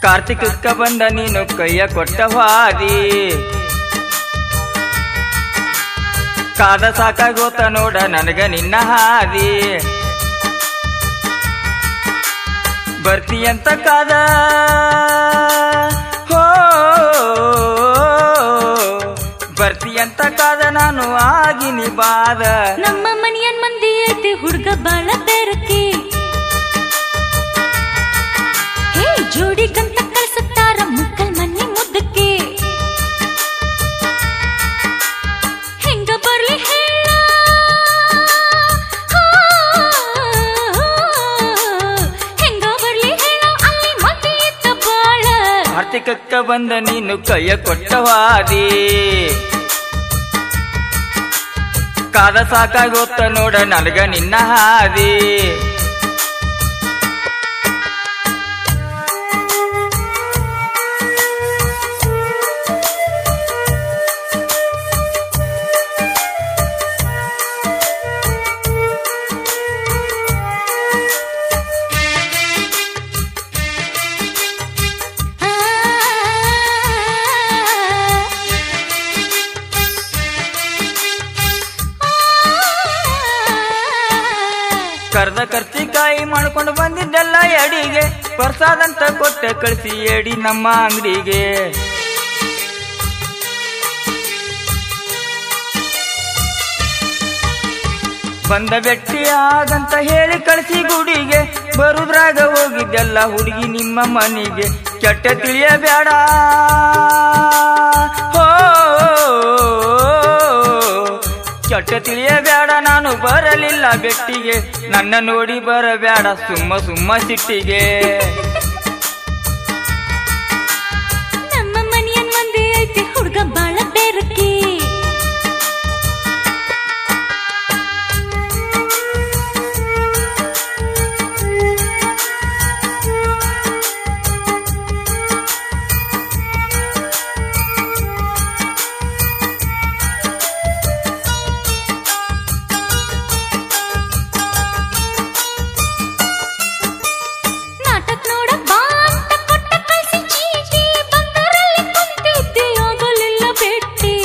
ಕಾರ್ತಿಕಕ್ಕ ಬಂದ ನೀನು ಕೈಯ ಕೊಟ್ಟ ಹಾದಿ ಕಾದ ಸಾಕಾಗೋತ ನೋಡ ನನಗ ನಿನ್ನ ಹಾದಿ ಬರ್ತೀಯಂತ ಕಾದ ಹೋ ಬರ್ತೀಯಂತ ಕಾದ ನಾನು ಆಗಿನಿ ಬಾದ ನಮ್ಮ ಮನೆಯನ್ ಮಂದಿ ಐತಿ ಹುಡುಗ ಬಾಳ ಬೆರಕಿ ಹೇ ಜೋಡಿಗಂತ ಕಳ್ಸುತ್ತಾರ ಮುಕ್ಕಲ್ ಮನಿ ಮುದ್ದಕ್ಕೆ ಹೆಂಗ ಬರ್ಲಿ ಹೇಳ ಹಾ, ಹೆಂಗ ಬರ್ಲಿ ಹೇಳ ಅಲ್ಲಿ ಮಂದಿ ಇದ್ದ ಬಾಳ ಕಾರ್ತಿಕಕ್ಕ ಬಂದ ನೀನು ಕೈಯ ಕೊಟ್ಟವಾದಿ ಕಾದ ಸಾಕಾಗೋತ್ತ ನೋಡ ನನಗ ನಿನ್ನ ಹಾದಿ ಕರ್ದ ಕರ್ಚಿಕಾಯಿ ಮಾಡ್ಕೊಂಡು ಬಂದಿದ್ದೆಲ್ಲ ಎಡಿಗೆ ಪ್ರಸಾದಂತ ಕೊಟ್ಟೆ ಕಳಿಸಿ ಎಡಿ ನಮ್ಮ ಅಂಗಡಿಗೆ ಬಂದ ಬೆಟ್ಟಿ ಆಗಂತ ಹೇಳಿ ಕಳಿಸಿ ಗುಡಿಗೆ ಬರುದ್ರಾಗ ಹೋಗಿದ್ದೆಲ್ಲ ಹುಡುಗಿ ನಿಮ್ಮ ಮನೆಗೆ ಕೆಟ್ಟ ತಿಳಿಯಬೇಡ ಹೋ ಕೆಟ್ಟ ತಿಳಿಯಬೇಡ ನಾನು ಬರಲಿಲ್ಲ ಬೆಟ್ಟಿಗೆ ನನ್ನ ನೋಡಿ ಬರಬೇಡ ಸುಮ್ಮ ಸುಮ್ಮ ಸಿಟ್ಟಿಗೆ ನಮ್ಮ ಮನೆಯನ್ ಮಂದಿ ಐತಿ ಹುಡುಗ ಬಾಳ ಬೆರಕಿ ನಾಟಕ ನೋಡ ಬಾ ಅಂತ ಕೊಟ್ಟ ಕಳ್ಸಿ ಚೀಟಿ ಬಂದರಲ್ಲಿ ಕುಂತಿದ್ದೆ ಆಗಲಿಲ್ಲ ಭೇಟಿ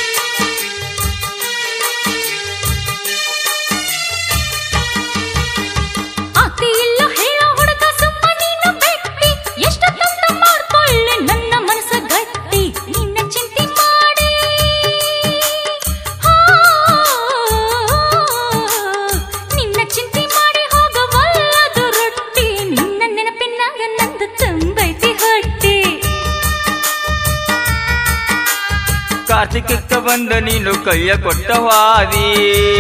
ಆತಿ ಇಲ್ಲ ಹೇಳೋ ಹುಡುಗ ಸುಮ್ಮ ನೀನು ಬೆಟ್ಟಿ ಎಷ್ಟು ತಂತ ಮಾಡ್ಕೊಳ್ಳಿ ನನ್ನ ಮನಸ್ಸ ಗಟ್ಟಿ ನಿನ್ನ ಚಿಂತೆ ಮಾಡಿ ಹಾ, ನಿನ್ನ ಚಿಂತೆ ಮಾಡಿ ಹೋಗವಲ್ಲದು ರೊಟ್ಟಿ ನಿನ್ನ ನೆನಪಿನಾಗ ನಂದು ತುಂಬೈತಿ ಹೊಟ್ಟಿ ಕಾರ್ತಿಕಕ್ಕ ಬಂದ ನೀನು ಕೈಯ ಕೊಟ್ಟವಾದಿ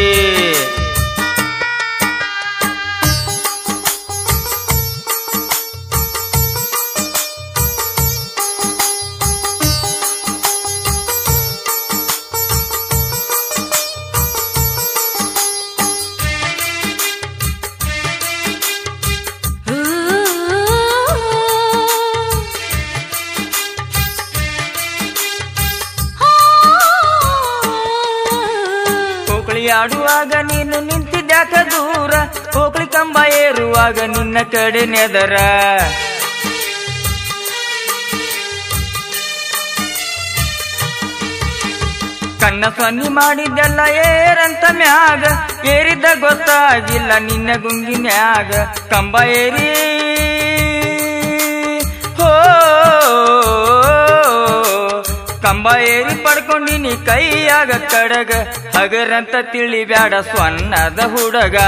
ಕೋಕಳಿ ಆಡುವಾಗ ನೀನು ನಿಂತಿದ್ಯಾಕ ದೂರ ಕೋಕಳಿ ಕಂಬ ಏರುವಾಗ ನಿನ್ನ ಕಡೆ ನೆದರ ಕಣ್ಣ ಸನ್ನಿ ಮಾಡಿದ್ದೆಲ್ಲ ಏರಂತ ಮ್ಯಾಗ ಏರಿದ್ದ ಗೊತ್ತಾಗಿಲ್ಲ ನಿನ್ನ ಗುಂಗಿನ್ಯಾಗ ಕಂಬ ಏರಿ ಹೋ ಕಂಬ ಏರಿ ಪಡ್ಕೊಂಡಿನಿ ಕೈಯಾಗ ಕಡಗ ಹಗರಂತ ತಿಳಿಬ್ಯಾಡ ಸ್ವನ್ನದ ಹುಡುಗ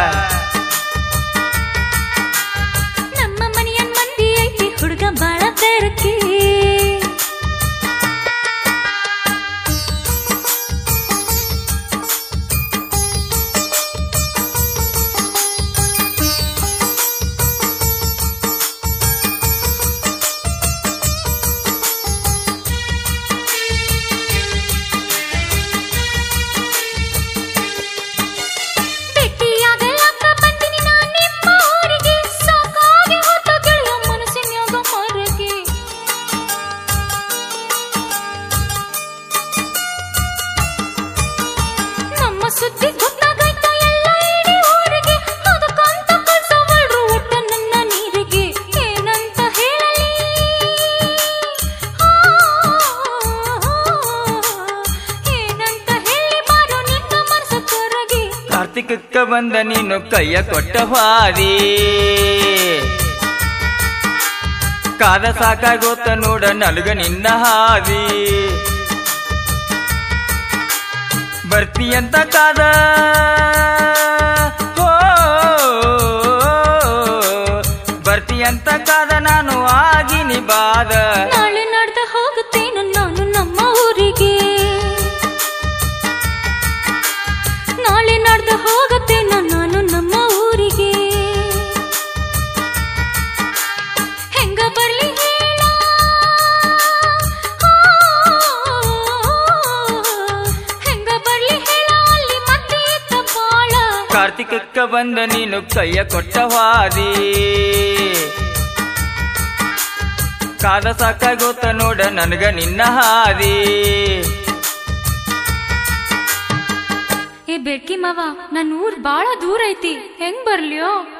ನಮ್ಮ ಮನೆಯನ್ ಮಂದಿ ಐತಿ ಹುಡುಗ ಬಾಳ ಬೆರಕಿ ಭೇಟಿಯಾಗಲಾಕ ಬಂದಿನಿ ನಾ ನಿಮ್ಮ ಊರಿಗೆ ಸಾಕಾಗಿ ಹೋತ ಗೆಳೆಯ ಮನಸ್ಸಿನ್ಯಾಗ ಮರಗಿ ನಮ್ಮ ಸುದ್ದಿ ಗೊತ್ತಾಗೈತ ಎಲ್ಲ ಇಡೀ ಊರಿಗೆ ಅದಕ್ಕಂತ ಕಳ್ಸವಳ್ರು ಒಟ್ಟ ನನ್ನ ನೀರಿಗೆ ಏನಂತ ಹೇಳಲಿ ಕಾರ್ತಿಕಕ್ಕ ಬಂದ ನೀನು ಕೈಯ ಕೊಟ್ಟ ಹಾದಿ ಕಾದ ಸಾಕಾಗೋತ ನೋಡ ನಲ್ಗ ನಿನ್ನ ಹಾದಿ ಬರ್ತೀಯಂತ ಕಾದ ಹೋ ಬರ್ತೀಯಂತ ಕಾದ ನಾನು ಆಗಿನಿ ಬಾದ ನಾಳೆ ನಾಡ್ದ ಹೋಗುತ್ತೇನು ನಾನು ನಮ್ಮ ಊರಿಗೆ ನಾಳೆ ನಾಡ್ದ ಹೋಗುತ್ತೇನು ನಾನು ನಮ್ಮ ಊರಿಗೆ ಹೆಂಗ ಬರ್ಲಿ ಹೇಳ ಹೆಂಗ ಬರ್ಲಿ ಹೇಳ ಅಲ್ಲಿ ಮತ್ತೆ ಇತ್ತ ಬಾಳ ಕಾರ್ತಿಕಕ್ಕ ಬಂದ ನೀನು ಕೈಯ ಕೊಟ್ಟ ಹಾದಿ ಕಾದ ಸಾಕಾಗೋತ ನೋಡ ನನಗ ನಿನ್ನ ಹಾದಿ ಏ ಬೆಡ್ಕಿ ಮಾವ ನನ್ನ ಊರ್ ಬಾಳ ದೂರ ಐತಿ ಹೆಂಗ್ ಬರ್ಲಿಯೋ